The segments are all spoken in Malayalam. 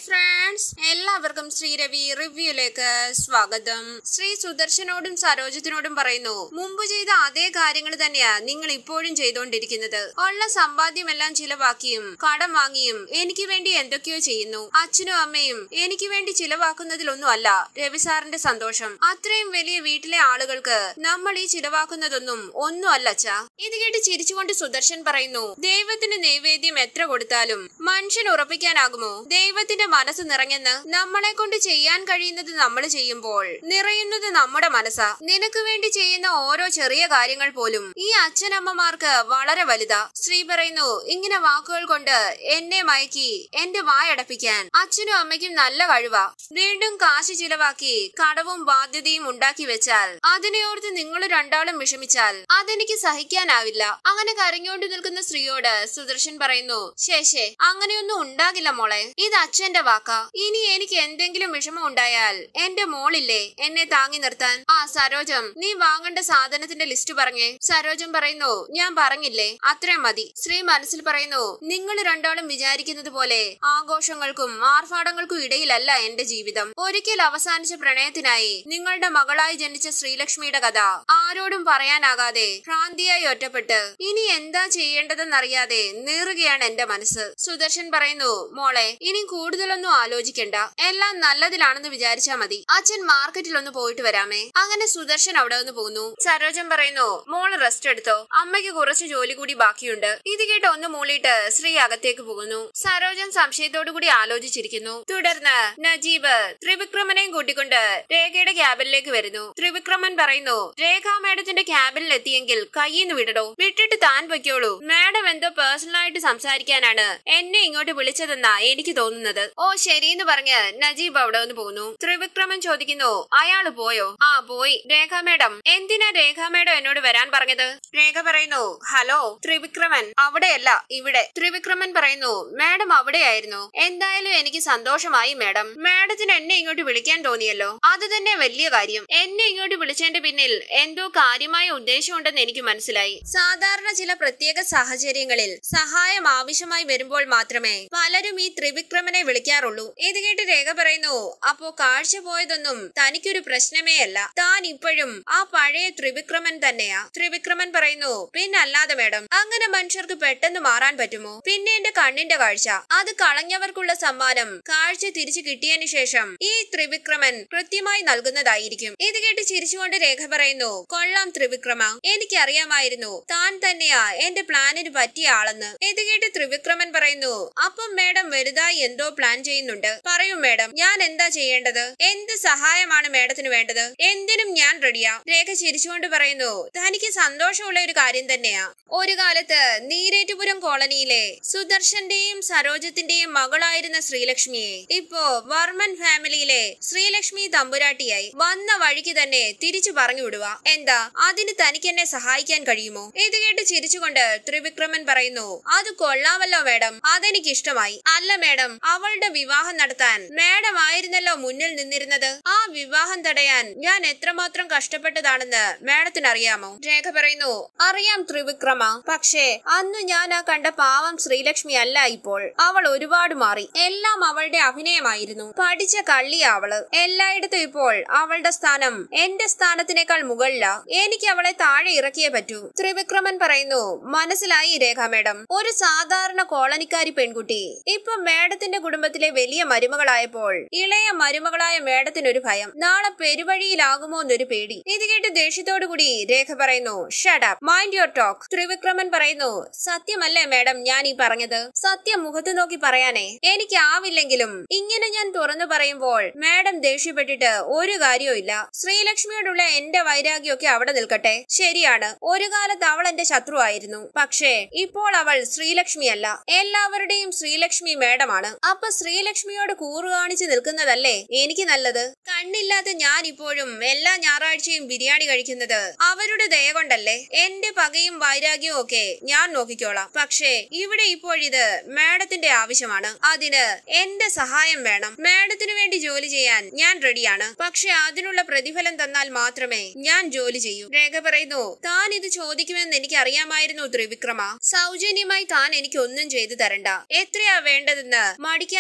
ഫ്രണ്ട്സ് എല്ലാവർക്കും ശ്രീരവി റിവ്യൂയിലേക്ക് സ്വാഗതം ശ്രീ സുദർശനോടും സരോജത്തിനോടും പറയുന്നു മുമ്പ് ചെയ്ത അതേ കാര്യങ്ങൾ തന്നെയാ നിങ്ങൾ ഇപ്പോഴും ചെയ്തുകൊണ്ടിരിക്കുന്നത് ഉള്ള സമ്പാദ്യമെല്ലാം ചിലവാക്കിയും കടം വാങ്ങിയും എനിക്ക് വേണ്ടി എന്തൊക്കെയോ ചെയ്യുന്നു അച്ഛനും അമ്മയും എനിക്ക് വേണ്ടി ചിലവാക്കുന്നതിലൊന്നും അല്ല രവി സാറിന്റെ സന്തോഷം അത്രയും വലിയ വീട്ടിലെ ആളുകൾക്ക് നമ്മൾ ഈ ചിലവാക്കുന്നതൊന്നും ഒന്നും അല്ല അച്ഛാ ഇത് കേട്ട് ചിരിച്ചുകൊണ്ട് സുദർശൻ പറയുന്നു ദൈവത്തിന് നൈവേദ്യം എത്ര കൊടുത്താലും മനുഷ്യൻ ഉറപ്പിക്കാനാകുമോ ദൈവത്തിന്റെ മനസ്സ് നിറഞ്ഞെന്ന് നമ്മളെ കൊണ്ട് ചെയ്യാൻ കഴിയുന്നത് നമ്മൾ ചെയ്യുമ്പോൾ നിറയുന്നത് നമ്മുടെ മനസ്സാ നിനക്ക് വേണ്ടി ചെയ്യുന്ന ഓരോ ചെറിയ കാര്യങ്ങൾ പോലും ഈ അച്ഛനമ്മമാർക്ക് വളരെ വലുതാ ശ്രീ പറയുന്നു ഇങ്ങനെ വാക്കുകൾ കൊണ്ട് എന്നെ മയക്കി എന്റെ വായടപ്പിക്കാൻ അച്ഛനും അമ്മയ്ക്കും നല്ല കഴിവാ വീണ്ടും കാശ് ചിലവാക്കി കടവും ബാധ്യതയും ഉണ്ടാക്കി വെച്ചാൽ അതിനെ ഓർത്ത് നിങ്ങൾ രണ്ടാളും വിഷമിച്ചാൽ അതെനിക്ക് സഹിക്കാനാവില്ല അങ്ങനെ കരഞ്ഞോണ്ട് നിൽക്കുന്ന സ്ത്രീയോട് സുദർശൻ പറയുന്നു ശേഷേ അങ്ങനെയൊന്നും ഉണ്ടാകില്ല മോളെ ഇത് അച്ഛന്റെ വാക്കാ ഇനി എനിക്ക് എന്തെങ്കിലും വിഷമം ഉണ്ടായാൽ എന്റെ മോളില്ലേ എന്നെ താങ്ങി നിർത്താൻ ആ സരോജം നീ വാങ്ങേണ്ട സാധനത്തിന്റെ ലിസ്റ്റ് പറഞ്ഞേ സരോജം പറയുന്നു ഞാൻ പറഞ്ഞില്ലേ അത്രയും മതി ശ്രീ മനസ്സിൽ പറയുന്നു നിങ്ങൾ രണ്ടാളും വിചാരിക്കുന്നത് പോലെ ആഘോഷങ്ങൾക്കും ആർഭാടങ്ങൾക്കും ഇടയിലല്ല എന്റെ ജീവിതം ഒരിക്കൽ അവസാനിച്ച പ്രണയത്തിനായി നിങ്ങളുടെ മകളായി ജനിച്ച ശ്രീലക്ഷ്മിയുടെ കഥ ആരോടും പറയാനാകാതെ ഭ്രാന്തിയായി ഒറ്റപ്പെട്ട് ഇനി എന്താ ചെയ്യേണ്ടതെന്നറിയാതെ നീറുകയാണ് എന്റെ മനസ്സ് സുദർശൻ പറയുന്നു മോളെ ഇനി കൂടുതലൊന്നും ആലോചിക്കണ്ട എല്ലാം നല്ലതിലാണെന്ന് വിചാരിച്ചാ മതി അച്ഛൻ മാർക്കറ്റിൽ ഒന്ന് പോയിട്ട് വരാമേ അങ്ങനെ സുദർശൻ അവിടെ നിന്ന് പോകുന്നു സരോജൻ പറയുന്നു മോള് റെസ്റ്റ് എടുത്തോ അമ്മയ്ക്ക് കുറച്ച് ജോലി കൂടി ബാക്കിയുണ്ട് ഇത് കേട്ട് ഒന്ന് മൂളിയിട്ട് ശ്രീ അകത്തേക്ക് പോകുന്നു സരോജൻ സംശയത്തോടു കൂടി ആലോചിച്ചിരിക്കുന്നു തുടർന്ന് നജീബ് ത്രിവിക്രമനെയും കൂട്ടിക്കൊണ്ട് രേഖയുടെ ക്യാബിനിലേക്ക് വരുന്നു ത്രിവിക്രമൻ പറയുന്നു രേഖ മാഡത്തിന്റെ ക്യാബിനിൽ എത്തിയെങ്കിൽ കയ്യിന്ന് വിടടോ വിട്ടിട്ട് താൻ പൊയ്ക്കോളൂ മാഡം എന്തോ പേഴ്സണൽ ആയിട്ട് സംസാരിക്കാനാണ് എന്നെ ഇങ്ങോട്ട് വിളിച്ചതെന്നാ എനിക്ക് തോന്നുന്നത് ഓ ശരിയെന്ന് പറഞ്ഞ് നജീബ് അവിടെ നിന്ന് പോകുന്നു ത്രിവിക്രമൻ ചോദിക്കുന്നു അയാള് പോയോ ആ പോയി രേഖ മേഡം എന്തിനാ രേഖ മേഡം എന്നോട് വരാൻ പറഞ്ഞത് രേഖ പറയുന്നു ഹലോ ത്രിവിക്രമൻ അവിടെയല്ല ഇവിടെ ത്രിവിക്രമൻ പറയുന്നു മാഡം അവിടെയായിരുന്നു എന്തായാലും എനിക്ക് സന്തോഷമായി മാഡം മാഡത്തിന് എന്നെ ഇങ്ങോട്ട് വിളിക്കാൻ തോന്നിയല്ലോ അത് തന്നെ വലിയ കാര്യം എന്നെ ഇങ്ങോട്ട് വിളിച്ചതിന്റെ പിന്നിൽ എന്തോ കാര്യമായ ഉദ്ദേശമുണ്ടെന്ന് എനിക്ക് മനസ്സിലായി സാധാരണ ചില പ്രത്യേക സാഹചര്യങ്ങളിൽ സഹായം ആവശ്യമായി വരുമ്പോൾ മാത്രമേ പലരും ഈ ത്രിവിക്രമനെ വിളിക്കാറുള്ളൂ ഇത് കേട്ട് രേഖ പറയുന്നു അപ്പോ കാഴ്ച പോയതൊന്നും തനിക്കൊരു പ്രശ്നമേ അല്ല താൻ ഇപ്പോഴും ആ പഴയ ത്രിവിക്രമൻ തന്നെയാ ത്രിവിക്രമൻ പറയുന്നു പിന്നല്ലാതെ മേഡം അങ്ങനെ മനുഷ്യർക്ക് പെട്ടെന്ന് മാറാൻ പറ്റുമോ പിന്നെ എന്റെ കണ്ണിന്റെ കാഴ്ച അത് കളഞ്ഞവർക്കുള്ള സമ്മാനം കാഴ്ച തിരിച്ചു കിട്ടിയതിനു ശേഷം ഈ ത്രിവിക്രമൻ കൃത്യമായി നൽകുന്നതായിരിക്കും ഇത് കേട്ട് ചിരിച്ചുകൊണ്ട് രേഖ പറയുന്നു കൊള്ളാം ത്രിവിക്രമ എനിക്കറിയാമായിരുന്നു താൻ തന്നെയാ എന്റെ പ്ലാനിന് പറ്റിയ ആളെന്ന് ഇത് കേട്ട് ത്രിവിക്രമൻ പറയുന്നു അപ്പം മേഡം വലുതായി എന്തോ പ്ലാൻ ചെയ്യുന്നുണ്ട് പറയൂ മേഡം ഞാൻ എന്താ ചെയ്യേണ്ടത് എന്ത് സഹായമാണ് മേഡത്തിന് വേണ്ടത് എന്തിനും ഞാൻ റെഡിയാ രേഖ ചിരിച്ചുകൊണ്ട് പറയുന്നു തനിക്ക് സന്തോഷമുള്ള ഒരു കാര്യം തന്നെയാ ഒരു കാലത്ത് നീരേറ്റുപുരം കോളനിയിലെ സുദർശന്റെയും സരോജത്തിന്റെയും മകളായിരുന്ന ശ്രീലക്ഷ്മിയെ ഇപ്പോ വർമ്മൻ ഫാമിലിയിലെ ശ്രീലക്ഷ്മി തമ്പുരാട്ടിയായി വന്ന വഴിക്ക് തന്നെ തിരിച്ചു പറഞ്ഞു വിടുക എന്താ അതിന് തനിക്ക് എന്നെ സഹായിക്കാൻ കഴിയുമോ ഇത് കേട്ട് ചിരിച്ചുകൊണ്ട് ത്രിവിക്രമൻ പറയുന്നു അത് കൊള്ളാമല്ലോ മേഡം അതെനിക്ക് ഇഷ്ടമായി അല്ല മേഡം അവളുടെ വിവാഹം നടത്താൻ മേഡം ആയിരുന്നല്ലോ മുന്നിൽ നിന്നിരുന്നത് ആ വിവാഹം തടയാൻ ഞാൻ എത്രമാത്രം കഷ്ടപ്പെട്ടതാണെന്ന് മേഡത്തിന് അറിയാമോ രേഖ പറയുന്നു അറിയാം ത്രിവിക്രമ പക്ഷേ അന്ന് ഞാൻ ആ കണ്ട പാവം ശ്രീലക്ഷ്മി അല്ല ഇപ്പോൾ അവൾ ഒരുപാട് മാറി എല്ലാം അവളുടെ അഭിനയമായിരുന്നു പഠിച്ച കള്ളിയാ അവള് എല്ലായിടത്തും ഇപ്പോൾ അവളുടെ സ്ഥാനം എന്റെ സ്ഥാനത്തിനേക്കാൾ മുകളിലാ എനിക്ക് അവളെ താഴെ ഇറക്കിയേ പറ്റൂ ത്രിവിക്രമൻ പറയുന്നു മനസ്സിലായി രേഖ മേഡം ഒരു സാധാരണ കോളനിക്കാരി പെൺകുട്ടി ഇപ്പൊ മേഡത്തിന്റെ കുടുംബത്തിലെ വലിയ മരുമകളായപ്പോൾ ഇളയ മരുമകളായ മേഡത്തിനൊരു ഭയം നാളെ പെരുവഴിയിലാകുമോ എന്നൊരു പേടി ഇത് കേട്ട് ദേഷ്യത്തോടു കൂടി രേഖ പറയുന്നു shut up mind your talk Trivikraman പറയുന്നു സത്യമല്ലേ മേഡം ഞാൻ ഈ പറഞ്ഞത് സത്യം മുഖത്ത് നോക്കി പറയാനേ എനിക്കാവില്ലെങ്കിലും ഇങ്ങനെ ഞാൻ തുറന്നു പറയുമ്പോൾ മേഡം ദേഷ്യപ്പെട്ടിട്ട് ഒരു കാര്യവും ഇല്ല ശ്രീലക്ഷ്മിയോടുള്ള എന്റെ വൈരാഗ്യമൊക്കെ അവിടെ നിൽക്കട്ടെ ശരിയാണ് ഒരു കാലത്ത് അവൾ എന്റെ ശത്രുവായിരുന്നു പക്ഷേ ഇപ്പോൾ അവൾ ശ്രീലക്ഷ്മിയല്ല എല്ലാവരുടെയും ശ്രീലക്ഷ്മി മേഡമാണ് അപ്പൊ ശ്രീലക്ഷ്മിയോട് കൂറു കാണിച്ച് നിൽക്കുന്നതല്ലേ എനിക്ക് നല്ലത് കണ്ണില്ലാത്ത ഞാൻ ഇപ്പോഴും എല്ലാ ഞായറാഴ്ചയും ബിരിയാണി കഴിക്കുന്നത് അവരുടെ ദയ കൊണ്ടല്ലേ എന്റെ പകയും വൈരാഗ്യവും ഒക്കെ ഞാൻ നോക്കിക്കോളാം പക്ഷേ ഇവിടെ ഇപ്പോഴിത് മേഡത്തിന്റെ ആവശ്യമാണ് അതിന് എന്റെ സഹായം വേണം മേഡത്തിനു വേണ്ടി ജോലി ചെയ്യാൻ ഞാൻ റെഡിയാണ് പക്ഷെ അതിനുള്ള പ്രതിഫലം തന്നാൽ മാത്രമേ ഞാൻ ജോലി ചെയ്യൂ രേഖ പറയുന്നു താൻ ഇത് ചോദിക്കുമെന്ന് എനിക്ക് അറിയാമായിരുന്നു ത്രിവിക്രമ സൗജന്യമായി താൻ എനിക്ക് ഒന്നും ചെയ്തു തരണ്ട എത്രയാ വേണ്ടതെന്ന് മടിക്കാതെ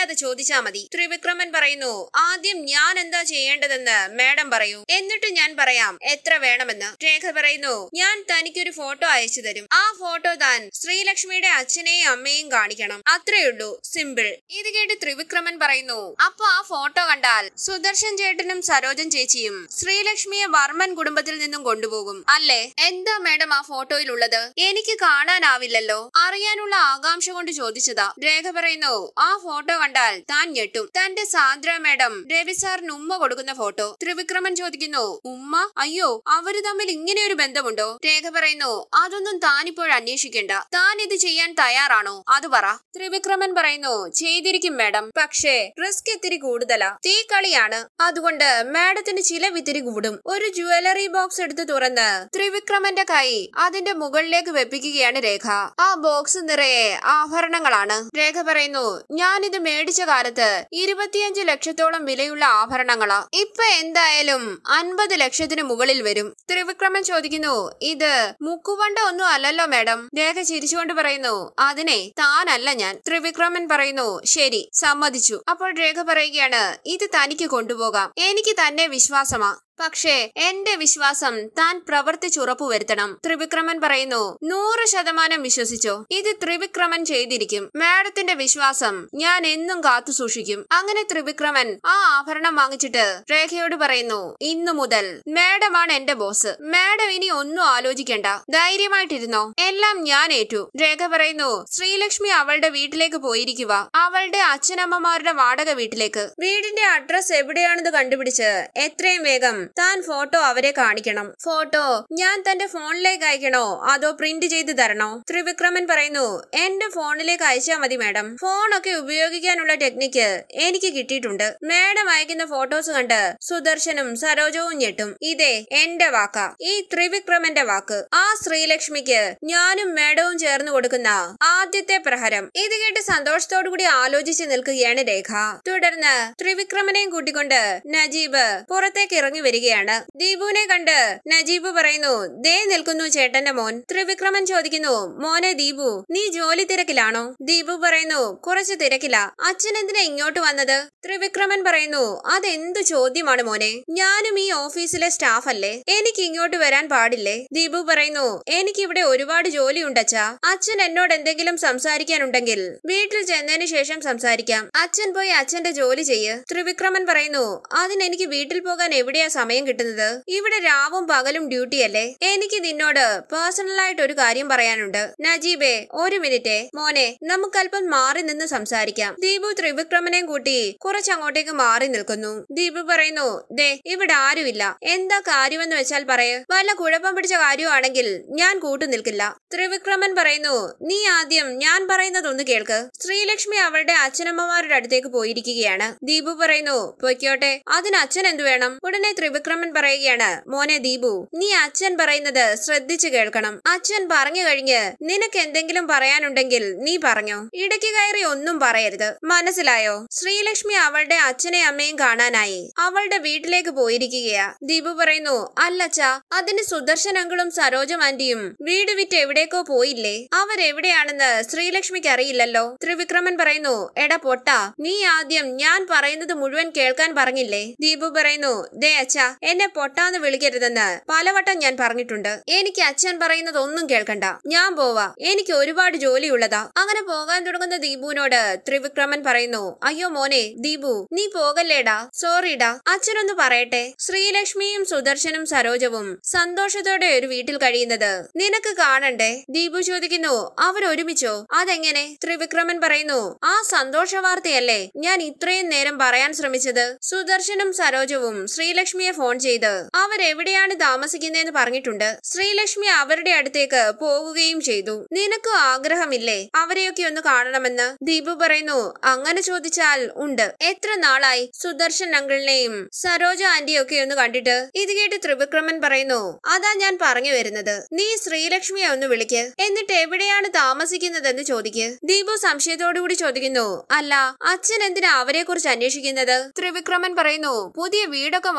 അറിയാതെ ചോദിച്ചാ മതി ത്രിവിക്രമൻ പറയുന്നു ആദ്യം ഞാൻ എന്താ ചെയ്യേണ്ടതെന്ന് മാഡം പറയൂ എന്നിട്ട് ഞാൻ പറയാം എത്ര വേണമെന്ന് രേഖ പറയുന്നു ഞാൻ തനിക്കൊരു ഫോട്ടോ അയച്ചു തരും ആ ഫോട്ടോ താൻ ശ്രീലക്ഷ്മിയുടെ അച്ഛനെയും അമ്മയും കാണിക്കണം അത്രയുള്ളൂ സിമ്പിൾ ഇത് കേട്ട് ത്രിവിക്രമൻ പറയുന്നു അപ്പൊ ആ ഫോട്ടോ കണ്ടാൽ സുദർശൻ ചേട്ടനും സരോജൻ ചേച്ചിയും ശ്രീലക്ഷ്മിയെ വർമ്മൻ കുടുംബത്തിൽ നിന്നും കൊണ്ടുപോകും അല്ലേ എന്താ മാഡം ആ ഫോട്ടോയിൽ ഉള്ളത് എനിക്ക് കാണാനാവില്ലല്ലോ അറിയാനുള്ള ആകാംക്ഷ കൊണ്ട് ചോദിച്ചതാ രേഖ പറയുന്നു ആ ഫോട്ടോ കണ്ടാൽ താൻ ഞെട്ടും തന്റെ സാന്ദ്ര മാഡം രവി സാറിന് ഉമ്മ കൊടുക്കുന്ന ഫോട്ടോ ത്രിവിക്രമൻ ചോദിക്കുന്നു ഉമ്മ അയ്യോ അവര് തമ്മിൽ ഇങ്ങനെ ഒരു ബന്ധമുണ്ടോ രേഖ പറയുന്നു അതൊന്നും താനിപ്പോൾ അന്വേഷിക്കണ്ട താൻ ഇത് ചെയ്യാൻ തയ്യാറാണോ അത് പറ ത്രിവിക്രമൻ പറയുന്നു ചെയ്തിരിക്കും മാഡം പക്ഷേ റിസ്ക് ഇത്തിരി കൂടുതലാ തീക്കളിയാണ് അതുകൊണ്ട് മാഡത്തിന് ചില വിത്തിരി കൂടും ഒരു ജുവലറി ബോക്സ് എടുത്ത് തുറന്ന് ത്രിവിക്രമന്റെ കൈ അതിന്റെ മുകളിലേക്ക് വെപ്പിക്കുകയാണ് രേഖ ആ ബോക്സ് നിറയെ ആഭരണങ്ങളാണ് രേഖ പറയുന്നു ഞാൻ ഇത് മേടിച്ച കാലത്ത് ഇരുപത്തിയഞ്ച് ലക്ഷത്തോളം വിലയുള്ള ആഭരണങ്ങളാ ഇപ്പൊ എന്തായാലും അൻപത് ലക്ഷത്തിന് മുകളിൽ വരും ത്രിവിക്രമൻ ചോദിക്കുന്നു ഇത് മുക്കുവണ്ട ഒന്നും അല്ലല്ലോ മാഡം രേഖ ചിരിച്ചുകൊണ്ട് പറയുന്നു അതിനെ താനല്ല ഞാൻ ത്രിവിക്രമൻ പറയുന്നു ശരി സമ്മതിച്ചു അപ്പോൾ രേഖ പറയുകയാണ് ഇത് തനിക്ക് കൊണ്ടുപോകാം എനിക്ക് തന്നെ വിശ്വാസമാ പക്ഷേ എന്റെ വിശ്വാസം താൻ പ്രവർത്തിച്ചുറപ്പു വരുത്തണം ത്രിവിക്രമൻ പറയുന്നു നൂറ് ശതമാനം വിശ്വസിച്ചോ ഇത് ത്രിവിക്രമൻ ചെയ്തിരിക്കും മാഡത്തിന്റെ വിശ്വാസം ഞാൻ എന്നും കാത്തു സൂക്ഷിക്കും അങ്ങനെ ത്രിവിക്രമൻ ആ ആഭരണം വാങ്ങിച്ചിട്ട് രേഖയോട് പറയുന്നു ഇന്നു മുതൽ മാഡമാണ് എന്റെ ബോസ് മാഡം ഇനി ഒന്നും ആലോചിക്കണ്ട ധൈര്യമായിട്ടിരുന്നോ എല്ലാം ഞാൻ ഏറ്റു രേഖ പറയുന്നു ശ്രീലക്ഷ്മി അവളുടെ വീട്ടിലേക്ക് പോയിരിക്കുക അവളുടെ അച്ഛനമ്മമാരുടെ വാടക വീട്ടിലേക്ക് വീടിന്റെ അഡ്രസ് എവിടെയാണെന്ന് കണ്ടുപിടിച്ച് എത്രയും വേഗം താൻ ഫോട്ടോ അവരെ കാണിക്കണം ഫോട്ടോ ഞാൻ തന്റെ ഫോണിലേക്ക് അയക്കണോ അതോ പ്രിന്റ് ചെയ്ത് തരണോ ത്രിവിക്രമൻ പറയുന്നു എന്റെ ഫോണിലേക്ക് അയച്ചാ മതി മാഡം ഫോണൊക്കെ ഉപയോഗിക്കാനുള്ള ടെക്നിക്ക് എനിക്ക് കിട്ടിയിട്ടുണ്ട് മാഡം അയക്കുന്ന ഫോട്ടോസ് കണ്ട് സുദർശനും സരോജവും ഞെട്ടും ഇതേ എന്റെ വാക്കാ ഈ ത്രിവിക്രമന്റെ വാക്ക് ആ ശ്രീലക്ഷ്മിക്ക് ഞാനും മാഡവും ചേർന്ന് കൊടുക്കുന്ന ആദ്യത്തെ പ്രഹരം ഇത് കേട്ട് സന്തോഷത്തോടു കൂടി ആലോചിച്ച് നിൽക്കുകയാണ് രേഖ തുടർന്ന് ത്രിവിക്രമനെയും കൂട്ടിക്കൊണ്ട് നജീബ് പുറത്തേക്ക് ഇറങ്ങി വരികയാണ് ദീപുവിനെ കണ്ട് നജീബ് പറയുന്നു ദേ നിൽക്കുന്നു ചേട്ടന്റെ മോൻ ത്രിവിക്രമൻ ചോദിക്കുന്നു മോനെ ദീപു നീ ജോലി തിരക്കിലാണോ ദീപു പറയുന്നു കുറച്ച് തിരക്കില അച്ഛൻ എന്തിനാ ഇങ്ങോട്ട് വന്നത് ത്രിവിക്രമൻ പറയുന്നു അതെന്ത് ചോദ്യമാണ് മോനെ ഞാനും ഈ ഓഫീസിലെ സ്റ്റാഫ് അല്ലേ എനിക്ക് ഇങ്ങോട്ട് വരാൻ പാടില്ലേ ദീപു പറയുന്നു എനിക്ക് ഇവിടെ ഒരുപാട് ജോലിയുണ്ടച്ചാ അച്ഛൻ എന്നോട് എന്തെങ്കിലും സംസാരിക്കാനുണ്ടെങ്കിൽ വീട്ടിൽ ചെന്നതിന് ശേഷം സംസാരിക്കാം അച്ഛൻ പോയി അച്ഛന്റെ ജോലി ചെയ്യ് ത്രിവിക്രമൻ പറയുന്നു അതിനെനിക്ക് വീട്ടിൽ പോകാൻ എവിടെയാ സമയം കിട്ടുന്നത് ഇവിടെ രാവും പകലും ഡ്യൂട്ടിയല്ലേ എനിക്ക് നിന്നോട് പേഴ്സണൽ ആയിട്ട് ഒരു കാര്യം പറയാനുണ്ട് നജീബേ ഒരു മിനിറ്റ് മോനെ നമുക്കല്പം മാറി നിന്ന് സംസാരിക്കാം ദീപു ത്രിവിക്രമനെയും കൂട്ടി കുറച്ചങ്ങോട്ടേക്ക് മാറി നിൽക്കുന്നു ദീപു പറയുന്നു ദേ ഇവിടെ ആരുമില്ല എന്താ കാര്യമെന്ന് വെച്ചാൽ പറയ് വല്ല കുഴപ്പം പിടിച്ച കാര്യമാണെങ്കിൽ ഞാൻ കൂട്ടു നിൽക്കില്ല ത്രിവിക്രമൻ പറയുന്നു നീ ആദ്യം ഞാൻ പറയുന്നതൊന്ന് കേൾക്ക് ശ്രീലക്ഷ്മി അവളുടെ അച്ഛനമ്മമാരുടെ അടുത്തേക്ക് പോയിരിക്കുകയാണ് ദീപു പറയുന്നു പൊയ്ക്കോട്ടെ അതിന് അച്ഛൻ എന്തു വേണം ഉടനെ ത്രിവിക്രമൻ പറയുകയാണ് മോനെ ദീപു നീ അച്ഛൻ പറയുന്നത് ശ്രദ്ധിച്ചു കേൾക്കണം അച്ഛൻ പറഞ്ഞു കഴിഞ്ഞ് നിനക്ക് എന്തെങ്കിലും പറയാനുണ്ടെങ്കിൽ നീ പറഞ്ഞോ ഇടയ്ക്ക് കയറി ഒന്നും പറയരുത് മനസ്സിലായോ ശ്രീലക്ഷ്മി അവളുടെ അച്ഛനെയും അമ്മയും കാണാനായി അവളുടെ വീട്ടിലേക്ക് പോയിരിക്കുകയാ ദീപു പറയുന്നു അല്ലച്ചാ അതിന് സുദർശൻ അങ്കിളും സരോജം ആന്റിയും വീട് വിറ്റ് എവിടേക്കോ പോയില്ലേ അവരെവിടെയാണെന്ന് ശ്രീലക്ഷ്മിക്ക് അറിയില്ലല്ലോ ത്രിവിക്രമൻ പറയുന്നു എടാ പൊട്ടാ നീ ആദ്യം ഞാൻ പറയുന്നത് മുഴുവൻ കേൾക്കാൻ പറഞ്ഞില്ലേ ദീപു പറയുന്നു ദേ അച്ഛാ എന്നെ പൊട്ടാന്ന് വിളിക്കരുതെന്ന് പലവട്ടം ഞാൻ പറഞ്ഞിട്ടുണ്ട് എനിക്ക് അച്ഛൻ പറയുന്നത് ഒന്നും കേൾക്കണ്ട ഞാൻ പോവാ എനിക്ക് ഒരുപാട് ജോലിയുള്ളതാ അങ്ങനെ പോകാൻ തുടങ്ങുന്ന ദീപുവിനോട് ത്രിവിക്രമൻ പറയുന്നു അയ്യോ മോനെ ദീപു നീ പോകല്ലേടാ സോറിടാ അച്ഛനൊന്ന് പറയട്ടെ ശ്രീലക്ഷ്മിയും സുദർശനും സരോജവും സന്തോഷത്തോടെ ഒരു വീട്ടിൽ കഴിയുന്നത് നിനക്ക് കാണണ്ടേ ദീപു ചോദിക്കുന്നു അവർ ഒരുമിച്ചോ അതെങ്ങനെ ത്രിവിക്രമൻ പറയുന്നു ആ സന്തോഷ വാർത്തയല്ലേ ഞാൻ ഇത്രയും നേരം പറയാൻ ശ്രമിച്ചത് സുദർശനും സരോജവും ശ്രീലക്ഷ്മിയെ ഫോൺ ചെയ്ത് അവരെവിടെയാണ് താമസിക്കുന്നതെന്ന് പറഞ്ഞിട്ടുണ്ട് ശ്രീലക്ഷ്മി അവരുടെ അടുത്തേക്ക് പോകുകയും ചെയ്തു നിനക്ക് ആഗ്രഹമില്ലേ അവരെയൊക്കെ ഒന്ന് കാണണമെന്ന് ദീപു പറയുന്നു അങ്ങനെ ചോദിച്ചാൽ ഉണ്ട് എത്ര നാളായി സുദർശൻ അങ്കിളിനെയും സരോജ ആന്റിയൊക്കെ ഒന്ന് കണ്ടിട്ട് ഇത് കേട്ട് ത്രിവിക്രമൻ പറയുന്നു അതാ ഞാൻ പറഞ്ഞു വരുന്നത് നീ ശ്രീലക്ഷ്മിയെ ഒന്ന് വിളിക്ക് എന്നിട്ട് എവിടെയാണ് താമസിക്കുന്നതെന്ന് ചോദിക്ക് ദീപു സംശയത്തോടുകൂടി ചോദിക്കുന്നു അല്ല അച്ഛൻ എന്തിനാ അവരെ കുറിച്ച് അന്വേഷിക്കുന്നത് ത്രിവിക്രമൻ പറയുന്നു പുതിയ വീടൊക്കെ മാറിയതല്ലേ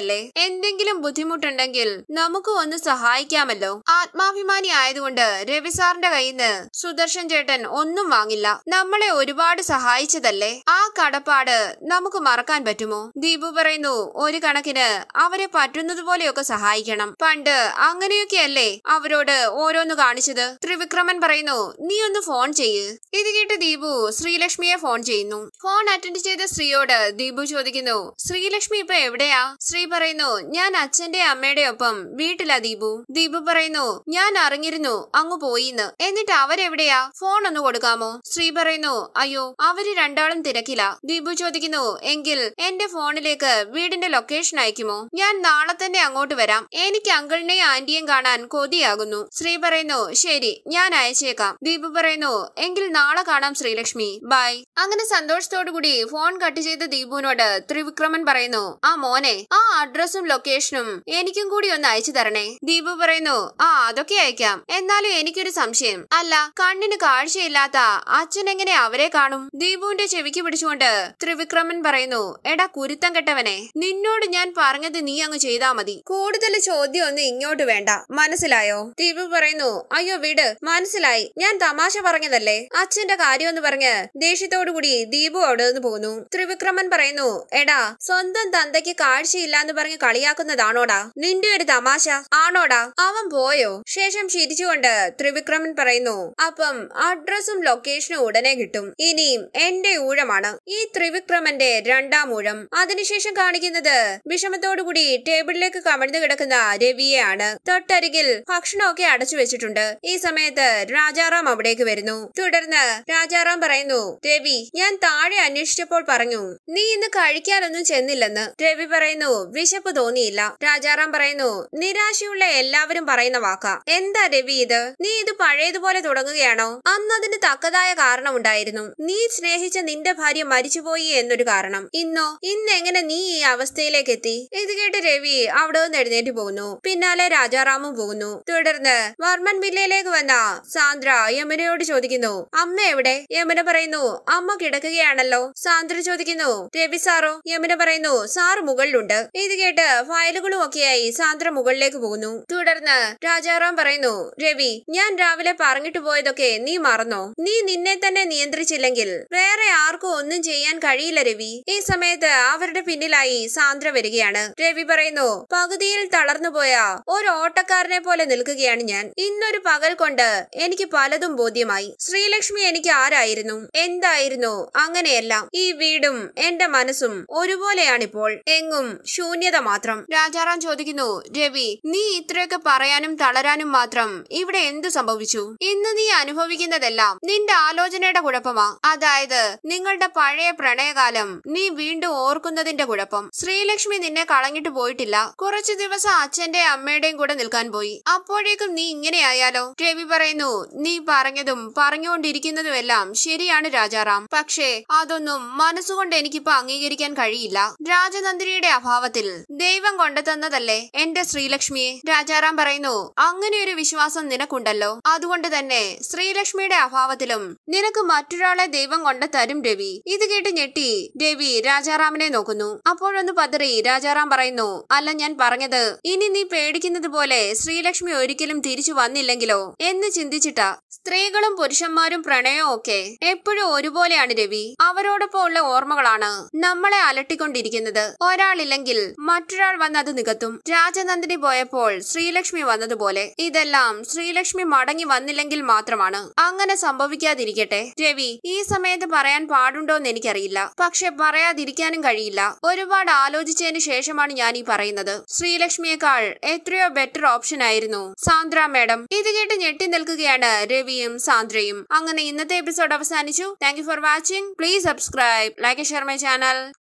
വന്നതല്ലേ എന്തെങ്കിലും ബുദ്ധിമുട്ടുണ്ടെങ്കിൽ നമുക്ക് ഒന്ന് സഹായിക്കാമല്ലോ ആത്മാഭിമാനി ആയതുകൊണ്ട് രവി സാറിന്റെ കയ്യിൽ നിന്ന് സുദർശൻ ചേട്ടൻ ഒന്നും വാങ്ങില്ല നമ്മളെ ഒരുപാട് സഹായിച്ചതല്ലേ ആ കടപ്പാട് നമുക്ക് മറക്കാൻ പറ്റുമോ ദീപു പറയുന്നു ഒരു കണക്കിന് അവരെ പറ്റുന്നതുപോലെയൊക്കെ സഹായിക്കണം പണ്ട് അങ്ങനെയൊക്കെയല്ലേ അവരോട് ഓരോന്ന് കാണിച്ചത് ത്രിവിക്രമൻ പറയുന്നു നീ ഒന്ന് ഫോൺ ചെയ്യ് ഇത് കേട്ട് ദീപു ശ്രീലക്ഷ്മിയെ ഫോൺ ചെയ്യുന്നു ഫോൺ അറ്റൻഡ് ചെയ്ത സ്ത്രീയോട് ദീപു ചോദിക്കുന്നു ശ്രീലക്ഷ്മി ഇപ്പൊ എവിടെയാ ശ്രീ പറയുന്നു ഞാൻ അച്ഛന്റെ അമ്മയുടെ ഒപ്പം വീട്ടിലാ ദീപു ദീപു പറയുന്നു ഞാൻ അറിഞ്ഞിരുന്നു അങ്ങ് പോയിന്ന് എന്നിട്ട് അവരെവിടെയാ ഫോൺ ഒന്ന് കൊടുക്കാമോ ശ്രീ പറയുന്നു അയ്യോ അവര് രണ്ടാളും തിരക്കില്ല ദീപു ചോദിക്കുന്നു എങ്കിൽ എന്റെ ഫോണിലേക്ക് വീടിന്റെ ലൊക്കേഷൻ അയക്കുമോ ഞാൻ നാളെ തന്നെ അങ്ങോട്ട് വരാം എനിക്ക് അങ്കിളിനെയും ആന്റിയും കാണാൻ കൊതിയാകുന്നു ശ്രീ പറയുന്നു ശരി ഞാൻ അയച്ചേക്കാം ദീപു പറയുന്നു എങ്കിൽ നാളെ കാണാം ശ്രീലക്ഷ്മി ബൈ അങ്ങനെ സന്തോഷത്തോടു കൂടി ഫോൺ കട്ട് ചെയ്ത ദീപുവിനോട് ത്രിവിക്രമൻ പറയുന്നു ആ മോനെ ആ അഡ്രസ്സും ലൊക്കേഷനും എനിക്കും കൂടി ഒന്ന് അയച്ചു തരണേ ദീപു പറയുന്നു ആ അതൊക്കെ അയക്കാം എന്നാലും എനിക്കൊരു സംശയം അല്ല കണ്ണിന് കാഴ്ചയില്ലാത്ത അച്ഛൻ എങ്ങനെ അവരെ കാണും ദീപുവിന്റെ ചെവിക്ക് പിടിച്ചുകൊണ്ട് ത്രിവിക്രമൻ പറയുന്നു എടാ കുരുത്തം കെട്ടവനെ നിന്നോട് ഞാൻ പറഞ്ഞത് നീ അങ്ങ് ചെയ്താ മതി കൂടുതൽ ചോദ്യം ഒന്നും ഇങ്ങോട്ട് വേണ്ട മനസ്സിലായോ ദീപു പറയുന്നു അയ്യോ വിട് മനസ്സിലായി ഞാൻ തമാശ പറഞ്ഞതല്ലേ അച്ഛന്റെ കാര്യം എന്ന് പറഞ്ഞ് ദേഷ്യത്തോടുകൂടി ദീപു അവിടെ നിന്ന് പോകുന്നു ത്രിവിക്രമൻ പറയുന്നു എടാ സ്വന്തം തന്തയ്ക്ക് കാഴ്ചയില്ലാന്ന് പറഞ്ഞ് കളിയാക്കുന്നതാണോടാ നിന്റെ ഒരു തമാശ ആണോടാ അവൻ പോയോ ശേഷം ചിരിച്ചുകൊണ്ട് ത്രിവിക്രമൻ പറയുന്നു അപ്പം അഡ്രസ്സും ലൊക്കേഷനും ഉടനെ കിട്ടും ഇനിയും എന്റെ ഊഴമാണ് ഈ ത്രിവിക്രമന്റെ രണ്ടാം ഊഴം അതിനുശേഷം കാണിക്കുന്നത് വിഷമത്തോടുകൂടി ടേബിളിലേക്ക് കമഴ്ന്നു കിടക്കുന്ന രവിയെയാണ് തൊട്ടരികിൽ ഭക്ഷണമൊക്കെ അടച്ചു വെച്ചിട്ടുണ്ട് ഈ സമയത്ത് രാജാറാം അവിടേക്ക് വരുന്നു തുടർന്ന് രാജാറാം പറയുന്നു രവി ഞാൻ താഴെ അന്വേഷിച്ചപ്പോൾ പറഞ്ഞു നീ ഇന്ന് കഴിക്കാനൊന്നും ചെന്നില്ലെന്ന് രവി പറയുന്നു വിശപ്പ് തോന്നിയില്ല രാജാറാം പറയുന്നു നിരാശയുള്ള എല്ലാവരും പറയുന്ന വാക്കാ എന്താ രവി ഇത് നീ ഇത് പഴയതുപോലെ തുടങ്ങുകയാണോ അന്ന് അതിന് തക്കതായ കാരണമുണ്ടായിരുന്നു നീ സ്നേഹിച്ച നിന്റെ ഭാര്യ മരിച്ചുപോയി എന്നൊരു കാരണം ഇന്നോ ഇന്ന് എങ്ങനെ നീ ഈ അവസ്ഥയിലേക്ക് എത്തി ഇത് കേട്ട് രവി അവിടെ നിന്ന് എഴുന്നേറ്റ് പോകുന്നു പിന്നാലെ രാജാറാമും പോകുന്നു തുടർന്ന് വർമ്മൻ വില്ലയിലേക്ക് വന്ന സാന്ദ്ര യമുനയോട് ചോദിക്കുന്നു അമ്മ എവിടെ യമുന പറയുന്നു അമ്മ കിടക്കുകയാണല്ലോ സാന്ദ്ര ചോദിക്കുന്നു രവി സാറോ യമുന പറയുന്നു സാർ മുകളിലുണ്ട് ഇത് കേട്ട് ഫയലുകളും ഒക്കെയായി സാന്ദ്ര മുകളിലേക്ക് പോകുന്നു തുടർന്ന് രാജാറാം പറയുന്നു രവി ഞാൻ രാവിലെ പറഞ്ഞിട്ട് പോയതൊക്കെ നീ മറന്നോ നീ നിന്നെ തന്നെ നിയന്ത്രിച്ചില്ലെങ്കിൽ വേറെ ആർക്കും ഒന്നും ചെയ്യാൻ കഴിയില്ല രവി ഈ സമയത്ത് അവരുടെ പിന്നിലായി സാന്ദ്ര വരികയാണ് രവി പറയുന്നു പകുതിയിൽ തളർന്നുപോയ ഒരു ഓട്ടക്കാരനെ പോലെ നിൽക്കുകയാണ് ഞാൻ ഇന്നൊരു പകൽ കൊണ്ട് എനിക്ക് പലതും ബോധ്യമായി ശ്രീലക്ഷ്മി എനിക്ക് ആരായിരുന്നു എന്തായിരുന്നു അങ്ങനെയെല്ലാം ഈ വീടും എന്റെ മനസ്സും ഒരുപോലെയാണിപ്പോൾ എങ്ങും ശൂന്യത മാത്രം രാജാറാം ചോദിക്കുന്നു രവി നീ ഇത്രയൊക്കെ പറയാനും തളരാനും മാത്രം ഇവിടെ എന്തു സംഭവിച്ചു ഇന്ന് നീ അനുഭവിക്കുന്നതെല്ലാം നിന്റെ ആലോചനയുടെ കുഴപ്പമാ അതായത് നിങ്ങളുടെ പഴയ പ്രണയകാലം നീ വീണ്ടും ഓർക്കുന്നതിന്റെ കുഴപ്പം ശ്രീലക്ഷ്മി നിന്നെ കളഞ്ഞിട്ട് പോയിട്ടില്ല കുറച്ചു ദിവസം അച്ഛന്റെ അമ്മയുടെയും കൂടെ നിൽക്കാൻ പോയി അപ്പോഴേക്കും നീ ഇങ്ങനെയായാലോ രവി പറയുന്നു നീ പറഞ്ഞതും പറഞ്ഞുകൊണ്ടിരിക്കുന്നതുമെല്ലാം ശരിയാണ് രാജാറാം പക്ഷേ അതൊന്നും മനസ്സുകൊണ്ട് എനിക്കിപ്പോ അംഗീകരിക്കാൻ കഴിയില്ല രാജനന്ദിനിയുടെ അഭാവത്തിൽ ദൈവം കൊണ്ടുതന്നതല്ലേ എന്റെ ശ്രീലക്ഷ്മിയെ രാജാറാം പറയുന്നു അങ്ങനെ ഒരു വിശ്വാസം നിനക്കുണ്ടല്ലോ അതുകൊണ്ട് തന്നെ ശ്രീലക്ഷ്മിയുടെ അഭാവത്തിലും നിനക്ക് മറ്റൊരാളെ ദൈവം കൊണ്ട് തരും രവി ഇത് കേട്ട് ഞെട്ടി രവി രാജാറാമിനെ നോക്കുന്നു അപ്പോഴൊന്ന് പതറി രാജാറാം പറയുന്നു അല്ല ഞാൻ പറഞ്ഞത് ഇനി നീ പേടിക്കുന്നത് പോലെ ശ്രീലക്ഷ്മി ഒരിക്കലും തിരിച്ചു വന്നില്ലെങ്കിലോ എന്ന് ചിന്തിച്ചിട്ടാ സ്ത്രീകളും പുരുഷന്മാരും പ്രണയവും ഒക്കെ എപ്പോഴും ഒരുപോലെയാണ് രവി അവരോടൊപ്പം ഉള്ള ഓർമ്മകളാണ് നമ്മളെ അലട്ടിക്കൊണ്ടിരിക്കുന്നത് ഒരാളില്ലെങ്കിൽ മറ്റൊരാൾ വന്ന് അത് നികത്തും രാജനന്ദിനി പോയപ്പോൾ ശ്രീലക്ഷ്മി വന്നതുപോലെ ഇതെല്ലാം ശ്രീലക്ഷ്മി മടങ്ങി വന്നില്ലെങ്കിൽ മാത്രമാണ് അങ്ങനെ സംഭവിക്കാതിരിക്കട്ടെ രവി ഈ സമയത്ത് പറയാൻ പാടുണ്ടോന്ന് എനിക്കറിയില്ല പക്ഷെ പറയാതിരിക്കാനും കഴിയില്ല ഒരുപാട് ആലോചിച്ചതിന് ശേഷമാണ് ഞാൻ ഈ പറയുന്നത് ശ്രീലക്ഷ്മിയേക്കാൾ എത്രയോ ബെറ്റർ ഓപ്ഷൻ ആയിരുന്നു സാന്ദ്ര മേഡം ഇത് കേട്ട് ഞെട്ടി നിൽക്കുകയാണ് രവിയും സാന്ദ്രയും അങ്ങനെ ഇന്നത്തെ എപ്പിസോഡ് അവസാനിച്ചു thank you for watching please subscribe like share my channel